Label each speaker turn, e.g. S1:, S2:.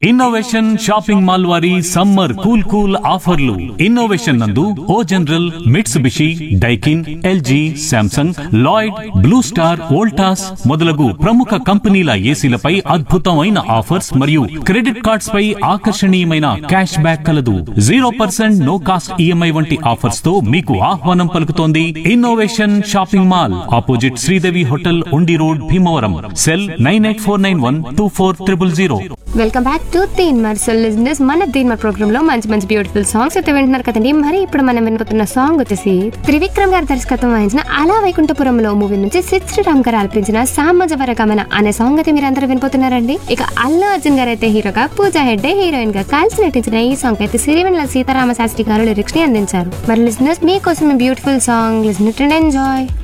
S1: innovation shopping mall వారి summer cool cool ఆఫర్లు innovation నందు O General Mitsubishi Daikin LG Samsung Lloyd Blue Star Voltas మొదలగు ప్రముఖ కంపెనీల ఏసీలపై అద్భుతమైన ఆఫర్స్ మరియు క్రెడిట్ కార్డ్స్ పై ఆకర్షణీయమైన క్యాష్ బ్యాక్ కలదు zero percent no cost EMI వంటి ఆఫర్స్ తో మీకు ఆహ్వానం పలుకుతోంది innovation shopping mall opposite Sridevi hotel Undi road Bhimavaram cell nine eight four nine one two four triple zero
S2: welcome back to Teenmaar so listeners మన Teenmaar programme లో మంచి మంచి బ్యూటిఫుల్ సాంగ్స్ అయితే వింటున్నారు కదండి మరి ఇప్పుడు మనం వినబోతున్న సాంగ్ వచ్చేసి త్రివిక్రమ్ గారి దర్శకత్వం వహించిన అలా వైకుంఠపురంలో మూవీ నుంచి సిద్ శ్రీరామ్ గారు ఆలపించిన సామజవర గమన అనే సాంగ్ అయితే మీరు అందరూ వినబోతున్నారండి ఇక అల్లు అర్జున్ గారు అయితే హీరోగా పూజా హెడ్డే హీరోయిన్ గా కలిసి నటించిన ఈ సాంగ్ అయితే సిరివెన్నెల సీతారామ శాస్త్రి గారు లిరిక్స్ ని అందించారు మరి లిజనర్స్ మీకోసం బ్యూటిఫుల్ సాంగ్ లిజన్ ఎంజాయ్